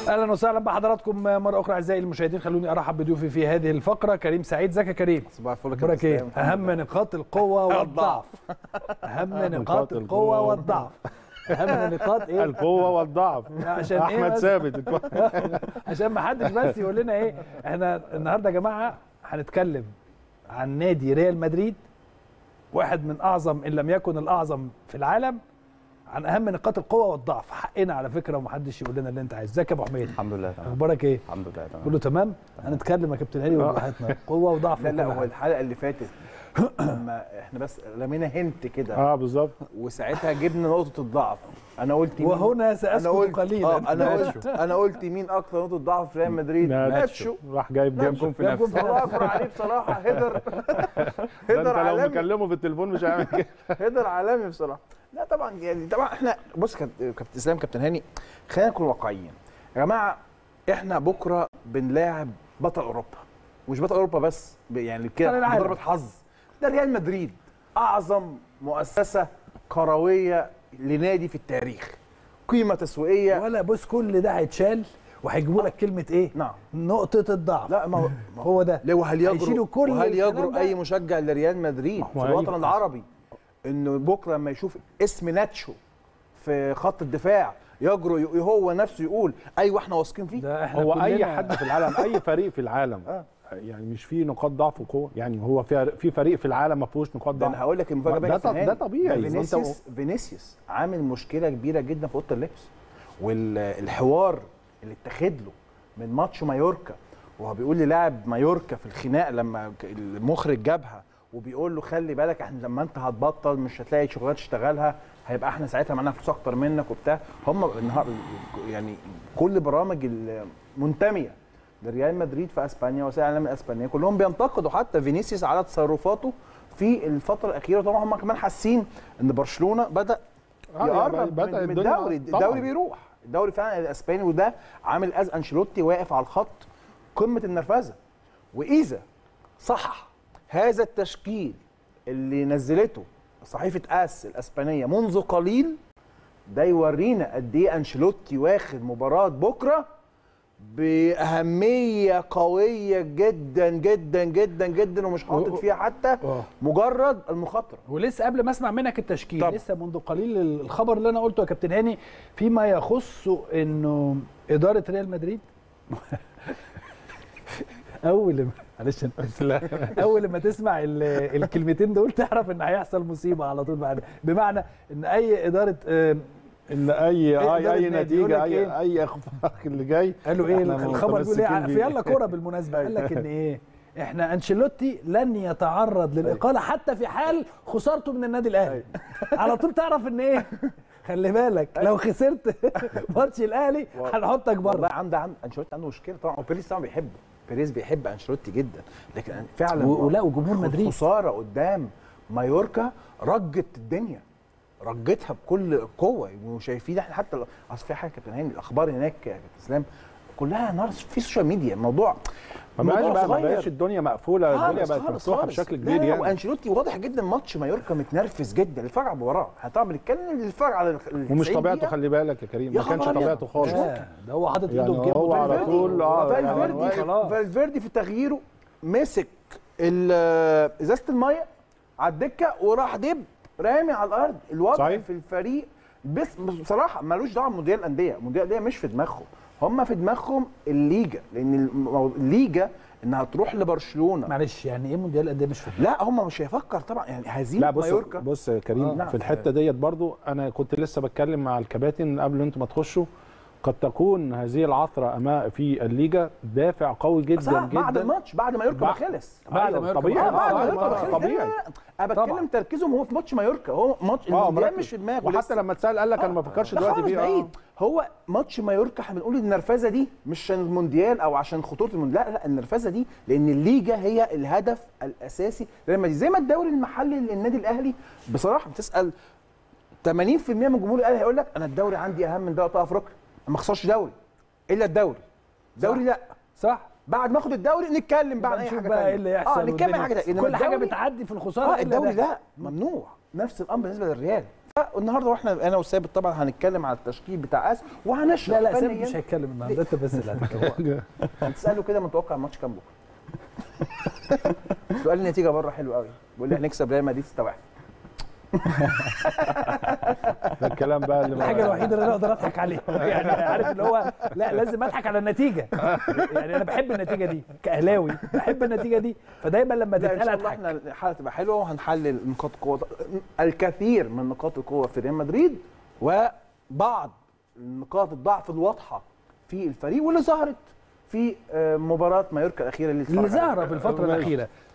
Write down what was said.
اهلا وسهلا بحضراتكم مره اخرى اعزائي المشاهدين خلوني ارحب بضيوفي في هذه الفقره كريم سعيد ازيك يا كريم صباح الفل يا اخبارك كابتن ايه اسلام. اهم نقاط القوه والضعف اهم نقاط القوه والضعف اهم نقاط ايه القوة والضعف عشان إيه أحمد بس؟ ثابت عشان ما حدش بس يقول لنا ايه احنا النهارده يا جماعه هنتكلم عن نادي ريال مدريد واحد من اعظم ان لم يكن الاعظم في العالم عن اهم نقاط القوه والضعف حقنا على فكره ومحدش يقول لنا اللي انت عايزه ازيك يا ابو حميد الحمد لله تمام اخبارك ايه الحمد لله تمام كله تمام هنتكلم يا كابتن هاني وبراحتنا قوه وضعف لا لا وكل هو حاجة. الحلقه اللي فاتت لما احنا بس رمينا هنت كده اه بالظبط وساعتها جبنا نقطه الضعف انا قلت مين وهنا ساسكت انا قلت قليلا اه انا قلت انا قلت مين اكتر نقطه ضعف في ريال مدريد ناتشو راح جايب جيم ناتشو. في جاب جون نفسه في الله اكبر عليه بصراحه هيدر ده هيدر انت لو عالمي مكلمه في التليفون مش هيعمل كده هيدر عالمي بصراحه لا طبعا يعني طبعا احنا بص كابت- كابتن اسلام كابتن هاني خلينا نكون واقعيين يا جماعه احنا بكره بنلاعب بطل اوروبا مش بطل اوروبا بس ب- يعني بطل كده العالم. ضربه حظ ده ريال مدريد اعظم مؤسسه كرويه لنادي في التاريخ قيمه تسويقيه ولا بص كل ده هيتشال وهيجيبوا لك كلمه ايه نعم نقطه الضعف لا ما هو ما هو هو ده ليه وهل هيشيلوا يجرؤ كل وهل الكلام يجرؤ ده؟ اي مشجع لريال مدريد ما في هو الوطن أي- العربي انه بكره لما يشوف اسم ناتشو في خط الدفاع يجرؤ ي- هو نفسه يقول ايوه احنا واثقين فيه ده احنا هو اي كلنا- حد في العالم اي فريق في العالم آه. يعني مش فيه نقاط ضعف وقوه يعني هو في في فريق في العالم ما فيهوش نقاط ده انا ضعف هقول لك المفاجاه ده بقى يا طب- كابتن ده هاني. طبيعي. ده وأنت- فينيسيوس فينيسيوس عامل مشكله كبيره جدا في اوضه اللبس والحوار اللي اتاخد له من ماتش مايوركا وهو بيقول للاعب مايوركا في الخناق لما ك- المخرج جابها وبيقول له خلي بالك احنا لما انت هتبطل مش هتلاقي شغلات تشتغلها هيبقى احنا ساعتها معانا فلوس اكتر منك وبتاع هم النهار يعني كل برامج المنتميه لريال مدريد في اسبانيا وسائل الاعلام الاسبانيه كلهم بينتقدوا حتى فينيسيوس على تصرفاته في الفتره الاخيره طبعا هم كمان حاسين ان برشلونه بدا آه، يقرب يعني بدأ من, من الدنيا- الدوري طبعاً. الدوري بيروح الدوري فعلا الاسباني وده عامل از انشيلوتي واقف على الخط قمه النرفزه واذا صح هذا التشكيل اللي نزلته صحيفه اس الاسبانيه منذ قليل ده يورينا قد ايه انشيلوتي واخد مباراه بكره باهميه قويه جدا جدا جدا جدا ومش حاطط فيها حتى آه. مجرد المخاطره ولسه قبل ما اسمع منك التشكيل طب. لسه منذ قليل الخبر اللي انا قلته يا كابتن هاني فيما يخص انه اداره ريال مدريد اول ما معلش أنا- اول ما تسمع ال- الكلمتين دول تعرف ان هيحصل مصيبه على طول بعد بمعنى ان اي اداره آه، ان اي إدارة اي اي نادي يقول لك نتيجه إيه؟ اي اي اخفاق اللي جاي قالوا ايه إحنا الخبر بيقول ايه متمسكين في بيه. يلا كوره بالمناسبه قال لك ان ايه احنا انشيلوتي لن يتعرض للاقاله حتى في حال خسارته من النادي الاهلي على طول تعرف ان ايه خلي بالك لو خسرت ماتش الاهلي هنحطك والله بره عنده عند انشيلوتي عنده مشكله طبعا وبيريز طبعا بيحبه بيريز بيحب انشيلوتي جدا لكن فعلا و- ولا وجمهور مدريد خساره قدام مايوركا رجت الدنيا رجتها بكل قوه وشايفين احنا حتى ال- اصل في حاجه يا كابتن هاني الاخبار هناك يا كابتن اسلام كلها نار في السوشيال ميديا الموضوع ما بقاش موضوع بقى ما صغير. بقاش الدنيا مقفوله الدنيا خالص بقت خالص مفتوحه خالص. بشكل لا، كبير لا، يعني وانشيلوتي واضح جدا ماتش مايوركا متنرفز جدا اللي اتفرج على المباراه احنا طبعا بنتكلم اللي اتفرج على ال ومش 90 طبيعته دقيقة. خلي بالك يا كريم يا ما كانش خبر أبيض. طبيعته خالص لا، ده هو حاطط يعني ايده في جيبه هو على فالفيردي. طول اه يعني فالفيردي واقف. خلاص. فالفيردي في تغييره مسك ال- ازازه الميه على الدكه وراح دب رامي على الارض الوضع صحيح. في الفريق بس بصراحه ملوش دعوه بمونديال الانديه المونديال الانديه مش في دماغهم هم في دماغهم الليجا لان المو- الليجا انها تروح لبرشلونه معلش يعني ايه مونديال الانديه مش فاهم لا هم مش هيفكر طبعا يعني هزيمه لا بص مايوركا بص يا كريم آه. آه. في الحته ديت برضو انا كنت لسه بتكلم مع الكباتن قبل انتم ما تخشوا قد تكون هذه العثره امام في الليجا دافع قوي جدا صح جدا بعد الماتش بعد مايوركا ما بعد- خلص بعد أيوة، ما يركب طبيعي اه بعد آه، مايوركا ما آه، خلص طبيعي لا، لا، لا. انا بتكلم طبعا. تركيزهم هو في ماتش مايوركا هو ماتش اه المونديال مركز. مش في دماغه وحتى لسه. لما اتسال قال لك انا ما بفكرش لا دلوقتي خالص فيه بعيد آه. هو ماتش مايوركا احنا بنقول النرفزه دي مش عشان المونديال او عشان خطوره المونديال لا لا النرفزه دي لان الليجا هي الهدف الاساسي لما زي ما الدوري المحلي للنادي الاهلي بصراحه بتسال 80% من جمهور الاهلي هيقول لك انا الدوري عندي اهم من دوري ابطال افريقيا أنا ما اخسرش دوري الا الدوري دوري لا صح بعد ما اخد الدوري نتكلم بقى عن اي نشوف حاجه بقى تانية. ايه اللي يحصل اه نتكلم عن حاجه والدنيا. تانية. إنما كل حاجه الدوري- بتعدي في الخساره اه إلا الدوري ده. لا ممنوع نفس الامر بالنسبه للريال النهارده واحنا انا وثابت طبعا هنتكلم على التشكيل بتاع اس وهنشرح لا لا سامي فنياً. مش هيتكلم النهارده انت بس اللي هتتكلم هتساله كده متوقع الماتش كام بكره سؤال النتيجه بره حلو قوي بيقول لي هنكسب ريال مدريد 6 1 ده الكلام بقى اللي الحاجه الوحيده اللي انا اقدر اضحك عليها يعني عارف اللي هو لا لازم اضحك على النتيجه يعني انا بحب النتيجه دي كاهلاوي بحب النتيجه دي فدايما لما لا ان تتقال شاء الله اضحك احنا الحلقه تبقى حلوه وهنحلل نقاط قوه الكثير من نقاط القوه في ريال مدريد وبعض نقاط الضعف الواضحه في الفريق واللي ظهرت في آه، مباراه مايوركا الاخيره اللي اللي اتفرج عليها. ظاهره في الفتره ماشي. الاخيره